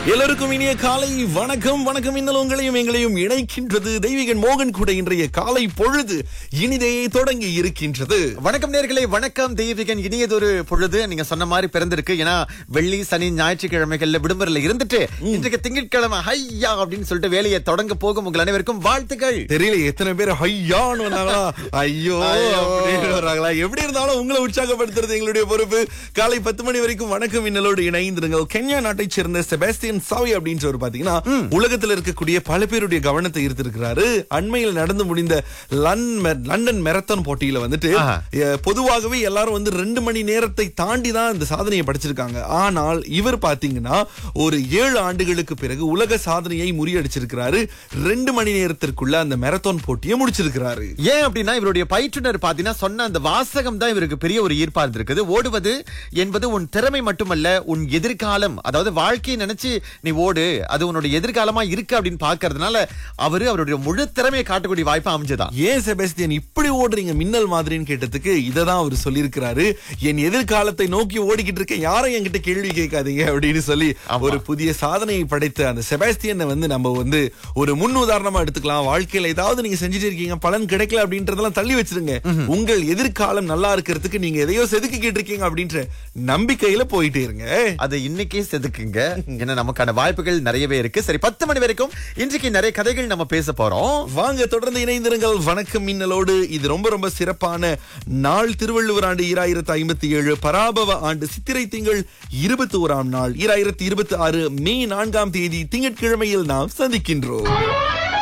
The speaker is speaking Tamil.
எல்லோருக்கும் இனிய காலை வணக்கம் வணக்கம் இன்னும் உங்களையும் எங்களையும் இணைக்கின்றது தெய்வீகன் மோகன் கூட இன்றைய காலை பொழுது இனிதே தொடங்கி இருக்கின்றது வணக்கம் நேர்களே வணக்கம் தெய்வீகன் இனியதொரு பொழுது நீங்க சொன்ன மாதிரி பிறந்திருக்கு ஏன்னா வெள்ளி சனி ஞாயிற்றுக்கிழமைகள்ல விடுமுறையில இருந்துட்டு இன்றைக்கு திங்கட்கிழமை ஹையா அப்படின்னு சொல்லிட்டு வேலையை தொடங்க போகும் உங்கள் அனைவருக்கும் வாழ்த்துக்கள் தெரியல எத்தனை பேர் ஐயான்னு வந்தாங்களா ஐயோ அப்படின்னு வர்றாங்களா எப்படி இருந்தாலும் உங்களை உற்சாகப்படுத்துறது எங்களுடைய பொறுப்பு காலை பத்து மணி வரைக்கும் வணக்கம் இன்னலோடு இணைந்திருங்கள் கென்யா நாட்டைச் சேர்ந்த செபாஸ்டியன் சாவி அப்படின்றவர் பாத்தீங்கன்னா உலகத்துல இருக்கக்கூடிய பல பேருடைய கவனத்தை ஈர்த்திருக்கிறாரு அண்மையில் நடந்து முடிந்த லன்- லண்டன் மெரத்தான் போட்டியில வந்துட்டு ஆஹா. அஹ், பொதுவாகவே எல்லாரும் வந்து ரெண்டு மணி நேரத்தை தாண்டி தான் இந்த சாதனையை படிச்சிருக்காங்க ஆனால் இவர் பாத்தீங்கன்னா ஒரு ஏழு ஆண்டுகளுக்கு பிறகு உலக சாதனையை முறியடிச்சிருக்கிறாரு ரெண்டு மணி நேரத்திற்குள்ள அந்த மெரத்தான் போட்டியை முடிச்சிருக்கிறாரு ஏன் அப்படின்னா இவருடைய பயிற்றுனர் பாத்தீங்கன்னா சொன்ன அந்த வாசகம் தான் இவருக்கு பெரிய ஒரு ஈர்ப்பா இருந்திருக்குது ஓடுவது என்பது உன் திறமை மட்டுமல்ல உன் எதிர்காலம் அதாவது வாழ்க்கையை நினைச்சு நீ ஓடு அது உன்னுடைய எதிர்காலமா இருக்கு அப்படின்னு பாக்குறதுனால அவரு அவருடைய முழு திறமையை காட்டக்கூடிய வாய்ப்பு அமைஞ்சதான் ஏன் செபஸ்டியன் இப்படி ஓடுறீங்க மின்னல் மாதிரின்னு கேட்டதுக்கு இதை தான் அவர் சொல்லியிருக்கிறாரு என் எதிர்காலத்தை நோக்கி ஓடிக்கிட்டு இருக்கேன் யாரும் என்கிட்ட கேள்வி கேட்காதீங்க அப்படின்னு சொல்லி ஒரு புதிய சாதனையை படைத்த அந்த செபாஸ்டியனை வந்து நம்ம வந்து ஒரு முன் உதாரணமா எடுத்துக்கலாம் வாழ்க்கையில ஏதாவது நீங்க செஞ்சுட்டு இருக்கீங்க பலன் கிடைக்கல அப்படின்றதெல்லாம் தள்ளி வச்சிருங்க உங்கள் எதிர்காலம் நல்லா இருக்கிறதுக்கு நீங்க எதையோ செதுக்கிக்கிட்டு இருக்கீங்க அப்படின்ற நம்பிக்கையில போயிட்டே இருங்க அதை இன்னைக்கே செதுக்குங்க ஏன்னா நமக்கான வாய்ப்புகள் நிறையவே இருக்கு சரி பத்து மணி வரைக்கும் இன்றைக்கு நிறைய கதைகள் நம்ம பேச போறோம் வாங்க தொடர்ந்து இணைந்திருங்கள் வணக்கம் மின்னலோடு இது ரொம்ப ரொம்ப சிறப்பான நாள் திருவள்ளுவர் ஆண்டு ஈராயிரத்து ஐம்பத்தி ஏழு பராபவ ஆண்டு சித்திரை திங்கள் இருபத்தி ஓராம் நாள் ஈராயிரத்தி இருபத்தி ஆறு மே நான்காம் தேதி திங்கட்கிழமையில் நாம் சந்திக்கின்றோம்